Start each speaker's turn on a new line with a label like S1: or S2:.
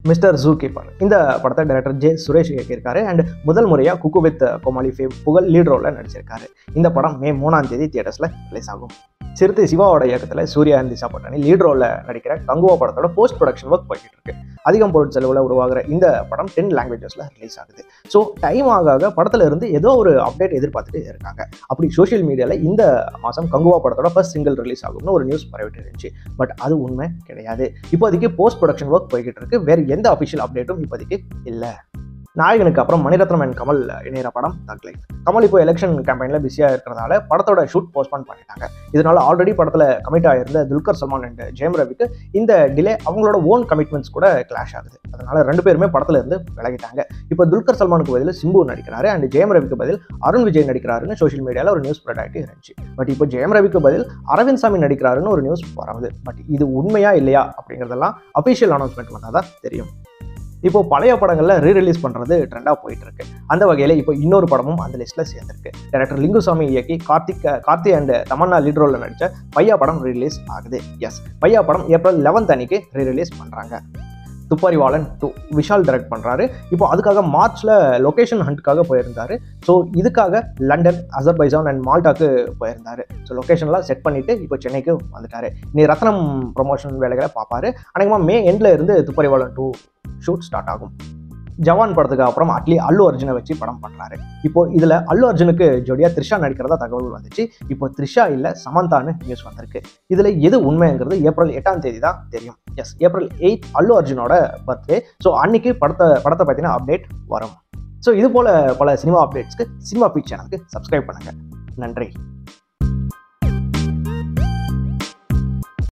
S1: mister zoo keeper இந்த படத்தை director J Suresh இயக்கியிருக்காரு அண்ட் முதல் முறையாக cook with Komali fame Pugazh lead ரோலில் நடிச்சிருக்காரு இந்த படம் மே மூணாம் தேதி தியேட்டர்ஸில் ரிலீஸ் ஆகும் சிறுத்தை சிவாவோட இயக்கத்தில் சூர்யா அண்ட் திசா பட்டானி லீட் ரோலில் நடிக்கிற கங்குவா படத்தோட போஸ்ட் ப்ரொடக்ஷன் ஒர்க் போய்கிட்டு இருக்கு அதிகம் பொருள் செலவில் உருவாகிற இந்த படம் டென் லாங்குவேஜஸில் ரிலீஸ் ஆகுது ஸோ டைம் ஆக ஆக படத்துல இருந்து ஏதோ ஒரு அப்டேட் எதிர்பார்த்துட்டு இருக்காங்க அப்படி சோஷியல் மீடியாவில் இந்த மாதம் கங்குவா படத்தோட ஃபர்ஸ்ட் சிங்கிள் ரிலீஸ் ஆகும்னு ஒரு நியூஸ் பரவிட்டு இருந்துச்சு பட் அது உண்மை கிடையாது இப்போதைக்கு போஸ்ட் ப்ரொடக்ஷன் ஒர்க் போய்கிட்டு இருக்கு வேறு எந்த அஃபிஷியல் அப்டேட்டும் இப்போதைக்கு இல்லை நாயகனுக்கு அப்புறம் மணிரத்னம் அண்ட் கமல் இணையிற படம் தக் லைஃப் கமல் இப்போ எலெக்ஷன் கேம்பெயினில் பிஸியாக இருக்கிறதால படத்தோட ஷூட் போஸ்ட்பான் பண்ணிட்டாங்க இதனால ஆல்ரெடி படத்தில் கமிட் ஆகிருந்த துல்கர் சல்மான் அண்ட் ஜெயம் ரவிக்கு இந்த டிலே அவங்களோட ஓன் கமிட்மெண்ட்ஸ் கூட கிளாஷ் ஆகுது அதனால ரெண்டு பேருமே படத்துல இருந்து விலகிட்டாங்க இப்போ துல்கர் சல்மானுக்கு பதில் சிம்பு நடிக்கிறாரு அண்ட் ஜெயம் ரவிக்கு பதில் அருண் விஜய் நடிக்கிறாருன்னு சோஷியல் மீடியாவில் ஒரு நியூஸ் ஸ்ப்ரெட் ஆகிட்டு இருந்துச்சு பட் இப்போ ஜெயம் ரவிக்கு பதில் அரவிந்த் சாமி நடிக்கிறாருன்னு ஒரு நியூஸ் பரவுது பட் இது உண்மையா இல்லையா அப்படிங்கிறதெல்லாம் அஃபிஷியல் அனௌன்ஸ்மெண்ட் வந்தால் தான் தெரியும் இப்போ பழைய படங்களில் ரீ ரிலீஸ் பண்ணுறது ட்ரெண்டாக போயிட்டு இருக்கு அந்த வகையில் இப்போ இன்னொரு படமும் அந்த லிஸ்ட்டில் சேர்ந்துருக்கு டேரக்டர் லிங்குசாமி இயக்கி கார்த்திக் கார்த்தி அண்ட் தமன்னா லீட் ரோலில் நடித்த பையா படம் ரிலீஸ் ஆகுது எஸ் பையா படம் ஏப்ரல் லெவன்த் அன்னைக்கு ரீ ரிலீஸ் பண்ணுறாங்க துப்பாரிவாளன் டூ விஷால் டைரக்ட் பண்ணுறாரு இப்போ அதுக்காக மார்ச்சில் லொகேஷன் ஹண்ட்காக போயிருந்தாரு ஸோ இதுக்காக லண்டன் அசர்பைசான் அண்ட் மால்டாக்கு போயிருந்தாரு ஸோ லொகேஷன்லாம் செட் பண்ணிட்டு இப்போ சென்னைக்கு வந்துட்டாரு இனி ரத்னம் ப்ரொமோஷன் வேலைகளை பார்ப்பாரு அநேகமாக மே எண்டில் இருந்து துப்பாரிவாளன் டூ ஷூட் ஸ்டார்ட் ஆகும் ஜவான் படத்துக்கு அப்புறம் அட்லி அல்லு அர்ஜுனை வச்சு படம் பண்ணுறாரு இப்போ இதில் அல்லு அர்ஜுனுக்கு ஜோடியா த்ரிஷா நடிக்கிறதா தகவல் வந்துச்சு இப்போ த்ரிஷா இல்லை சமந்தான்னு நியூஸ் வந்திருக்கு இதில் எது உண்மைங்கிறது ஏப்ரல் எட்டாம் தேதி தான் தெரியும் எஸ் ஏப்ரல் எயிட் அல்லு அர்ஜுனோட பர்த்டே ஸோ அன்னைக்கு படத்தை படத்தை பற்றின அப்டேட் வரும் ஸோ இது போல் பல சினிமா அப்டேட்ஸ்க்கு சினிமா பீச் சேனலுக்கு சப்ஸ்கிரைப் பண்ணுங்கள் நன்றி